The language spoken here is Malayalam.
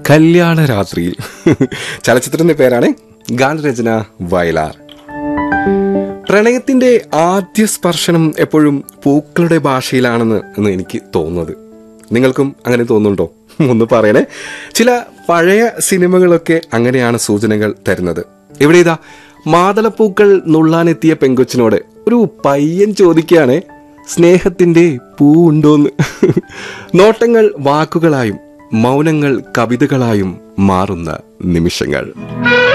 കല്യാണ രാത്രിയിൽ ചലച്ചിത്രത്തിന്റെ പേരാണ് ഗാനരചന വയലാർ പ്രണയത്തിന്റെ ആദ്യ സ്പർശനം എപ്പോഴും പൂക്കളുടെ ഭാഷയിലാണെന്ന് എന്ന് എനിക്ക് തോന്നുന്നത് നിങ്ങൾക്കും അങ്ങനെ തോന്നുന്നുണ്ടോ ഒന്ന് പറയണേ ചില പഴയ സിനിമകളൊക്കെ അങ്ങനെയാണ് സൂചനകൾ തരുന്നത് ഇവിടെ ഇതാ മാതളപ്പൂക്കൾ നുള്ളാനെത്തിയ പെങ്കൊച്ചിനോട് ഒരു പയ്യൻ ചോദിക്കുകയാണ് സ്നേഹത്തിന്റെ പൂവുണ്ടോന്ന് നോട്ടങ്ങൾ വാക്കുകളായും മൗനങ്ങൾ കവിതകളായും മാറുന്ന നിമിഷങ്ങൾ